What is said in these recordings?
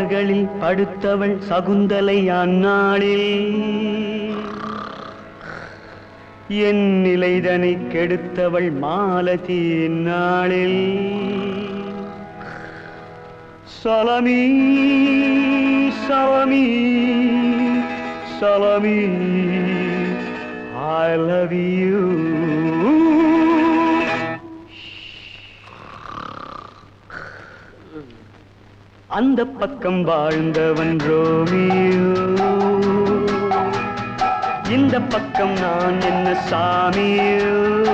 கால்களில் படுத்தவள் சகுந்தலை அந்நாளில் என் நிலைதனை கெடுத்தவள் மாலதி நாளில் சலமி சலமி சலமி ஐ லவ் யூ அந்த பக்கம் வாழ்ந்தவன் ரோமியோ இந்த பக்கம் நான் என்ன சாமியோ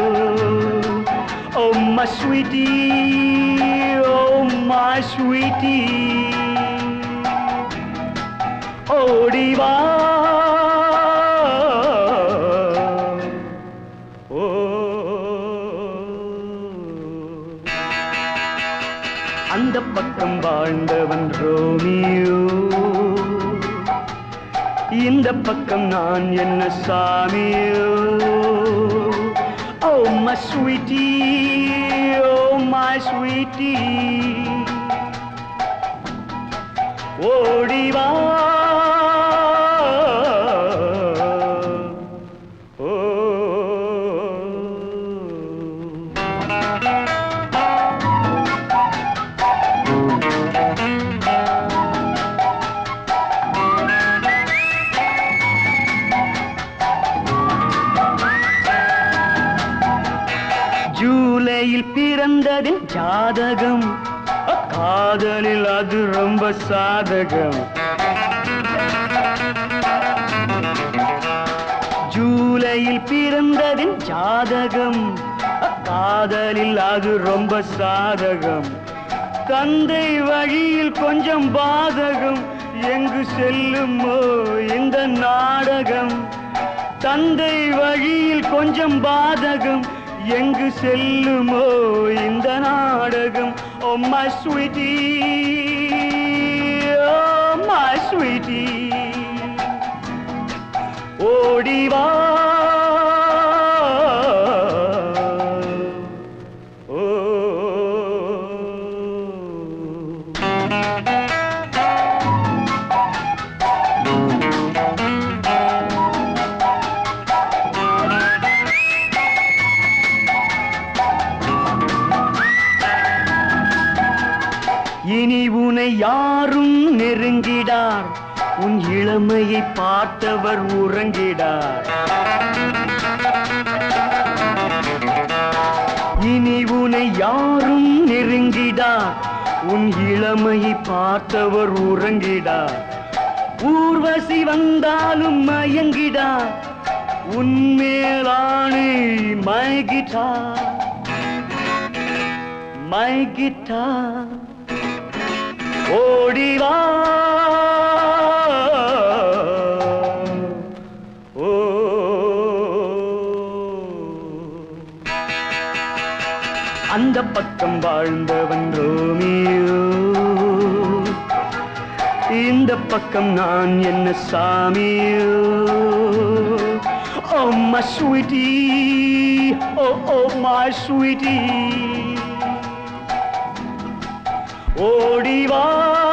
oh my sweetie oh my sweetie ஓடிவா ஓ அந்த பக்கம் வாழ்ந்தவன் ரோமியோ இந்த பக்கம் நான் என்ன சாமியோ oh my sweetie oh my sweetie ஓடிவா ஓ ஜூலையில் பிறந்ததின் ஜாதகம் காதலில் அது ரொம்ப சாதகம் ஜூலையில் பிறந்ததின் ஜாதகம் காதலில் அது ரொம்ப சாதகம் தந்தை வழியில் கொஞ்சம் பாதகம் எங்கு செல்லுமோ இந்த நாடகம் தந்தை வழியில் கொஞ்சம் பாதகம் எங்கு செல்லுமோ இந்த நாடகம் oh my sweetie oh my sweetie ஓடிவா ஓ இனி உனை யாரும் நெருங்கிடார் உன் இளமையை பார்த்தவர் உறங்கிடார் இனி உனை யாரும் நெருங்கிடார் உன் இளமையை பார்த்தவர் உறங்கிடார் ஊர்வசி வந்தாலும் மயங்கிடார் உன்மேலானே மயகிட்டார் மயகிட்டார் ஓடிவா ஓ அந்த பக்கம் வாழ்ந்தவன் ரோமியோ இந்த பக்கம் நான் என்ன சாமியோ oh my sweetie oh oh my sweetie ஓடிவா